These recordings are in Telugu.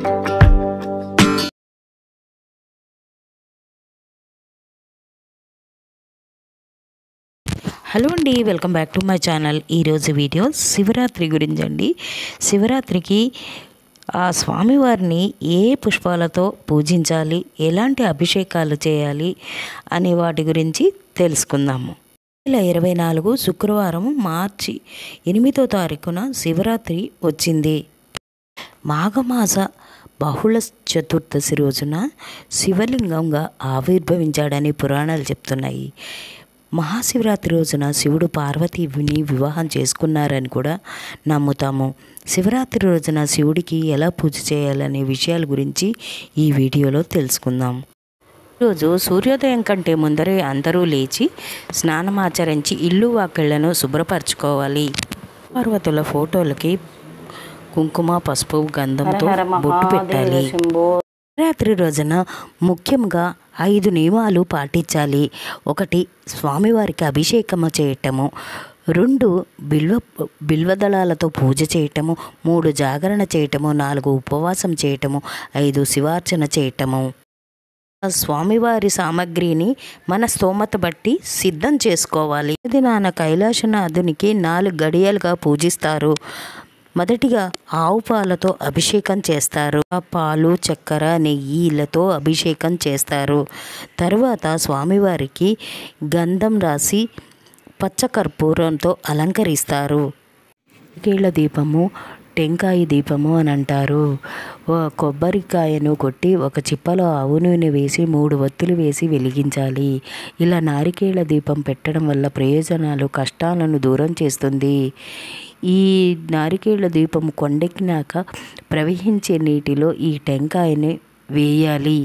హలో అండి welcome back to my channel ఈరోజు వీడియో శివరాత్రి గురించి అండి శివరాత్రికి ఆ స్వామివారిని ఏ పుష్పాలతో పూజించాలి ఎలాంటి అభిషేకాలు చేయాలి అనే వాటి గురించి తెలుసుకుందాము వేల ఇరవై నాలుగు శుక్రవారం మార్చి ఎనిమిదో తారీఖున శివరాత్రి వచ్చింది మాఘమాస బహుళ చతుర్దశి రోజున శివలింగంగా ఆవిర్భవించాడని పురాణాలు చెప్తున్నాయి మహాశివరాత్రి రోజున శివుడు పార్వతీని వివాహం చేసుకున్నారని కూడా నమ్ముతాము శివరాత్రి రోజున శివుడికి ఎలా పూజ చేయాలనే విషయాల గురించి ఈ వీడియోలో తెలుసుకుందాం ఈరోజు సూర్యోదయం కంటే ముందరే అందరూ లేచి స్నానమాచరించి ఇల్లు వాకిళ్లను శుభ్రపరచుకోవాలి పార్వతుల ఫోటోలకి కుంకుమ పసుపు గంధంతో బొట్టు పెట్టాలి శివరాత్రి రోజున ముఖ్యంగా ఐదు నియమాలు పాటించాలి ఒకటి స్వామివారికి అభిషేకము చేయటము రెండు బిల్వ బిల్వదళాలతో పూజ చేయటము మూడు జాగరణ చేయటము నాలుగు ఉపవాసం చేయటము ఐదు శివార్చన చేయటము స్వామివారి సామగ్రిని మన స్తోమత బట్టి సిద్ధం చేసుకోవాలి ఇది నాన్న కైలాసనాథునికి నాలుగు గడియలుగా పూజిస్తారు మొదటిగా ఆవు పాలతో అభిషేకం చేస్తారు ఆ పాలు చక్కెర నెయ్యిలతో అభిషేకం చేస్తారు తరువాత స్వామివారికి గంధం రాసి పచ్చకర్పూరంతో అలంకరిస్తారు కీళ్ళ దీపము టెంకాయ దీపము అని అంటారు కొబ్బరికాయను కొట్టి ఒక చిప్పలో ఆవు నూనె వేసి మూడు ఒత్తులు వేసి వెలిగించాలి ఇలా నారికేళ దీపం పెట్టడం వల్ల ప్రయోజనాలు కష్టాలను దూరం చేస్తుంది ఈ నారికేళ దీపం కొండెక్కినాక ప్రవహించే నీటిలో ఈ టెంకాయని వేయాలి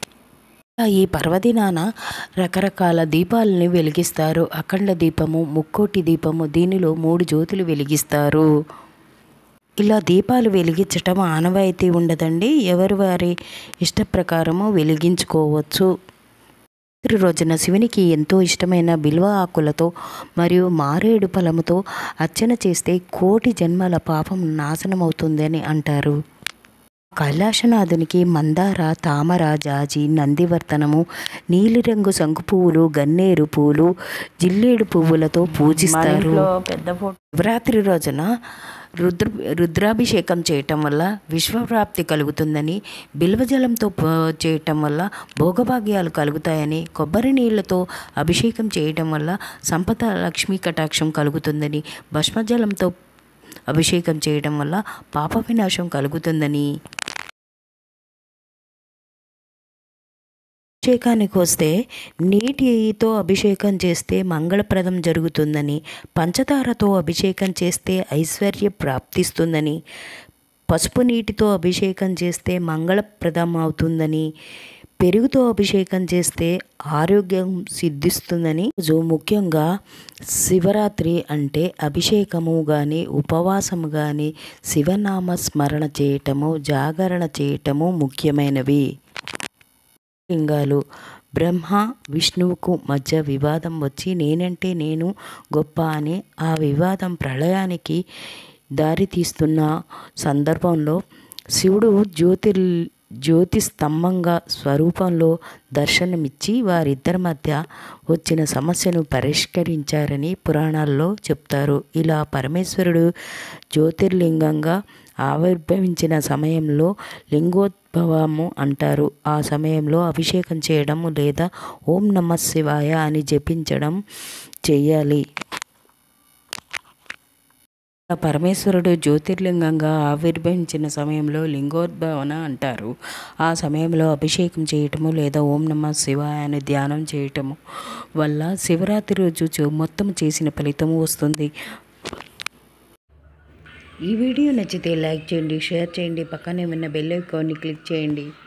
ఈ పర్వదినాన రకరకాల దీపాలని వెలిగిస్తారు అఖండ దీపము ముక్కోటి దీపము దీనిలో మూడు జ్యోతులు వెలిగిస్తారు ఇలా దీపాలు వెలిగించటం ఆనవాయితీ ఉండదండి ఎవరి వారి ఇష్ట ప్రకారము వెలిగించుకోవచ్చు రాత్రి రోజున శివునికి ఎంతో ఇష్టమైన బిల్వ ఆకులతో మరియు మారేడు ఫలముతో అర్చన చేస్తే కోటి జన్మల పాపం నాశనమవుతుందని అంటారు కైలాసనాథునికి మందార తామర జాజి నందివర్తనము నీలిరంగు శంకు పువ్వులు గన్నేరు పువ్వులు జిల్లేడు పువ్వులతో పూజిస్తారు పెద్ద ఫోటో శివరాత్రి రోజున రుద్ర రుద్రాభిషేకం చేయటం వల్ల విశ్వప్రాప్తి కలుగుతుందని బిల్వజలంతో చేయటం వల్ల భోగభాగ్యాలు కలుగుతాయని కొబ్బరి నీళ్లతో అభిషేకం చేయటం వల్ల సంపద లక్ష్మీ కటాక్షం కలుగుతుందని భస్మజలంతో అభిషేకం చేయడం వల్ల పాప వినాశం కలుగుతుందని అభిషేకానికి వస్తే నీటితో అభిషేకం చేస్తే మంగళప్రదం జరుగుతుందని పంచదారతో అభిషేకం చేస్తే ఐశ్వర్య ప్రాప్తిస్తుందని పసుపు నీటితో అభిషేకం చేస్తే మంగళప్రదం అవుతుందని పెరుగుతో అభిషేకం చేస్తే ఆరోగ్యం సిద్ధిస్తుందని రోజు ముఖ్యంగా శివరాత్రి అంటే అభిషేకము కానీ ఉపవాసము కానీ శివనామ స్మరణ చేయటము జాగరణ చేయటము ముఖ్యమైనవి లింగాలు బ్రహ్మ విష్ణువుకు మధ్య వివాదం వచ్చి నేనంటే నేను గొప్ప అని ఆ వివాదం ప్రళయానికి దారితీస్తున్న సందర్భంలో శివుడు జ్యోతిర్ జ్యోతి స్తంభంగా స్వరూపంలో దర్శనమిచ్చి వారిద్దరి మధ్య వచ్చిన సమస్యను పరిష్కరించారని పురాణాల్లో చెప్తారు ఇలా పరమేశ్వరుడు జ్యోతిర్లింగంగా ఆవిర్భవించిన సమయంలో లింగోద్భవము అంటారు ఆ సమయంలో అభిషేకం చేయడం లేదా ఓం నమ శివాయ అని జపించడం చేయాలి పరమేశ్వరుడు జ్యోతిర్లింగంగా ఆవిర్భవించిన సమయంలో లింగోద్భవన అంటారు ఆ సమయంలో అభిషేకం చేయటము లేదా ఓం నమ శివాయ అని ధ్యానం చేయటము వల్ల శివరాత్రి రోజు మొత్తం చేసిన ఫలితము వస్తుంది ఈ వీడియో నచ్చితే లైక్ చేయండి షేర్ చేయండి పక్కనే ఉన్న బెల్ ఐకాన్ని క్లిక్ చేయండి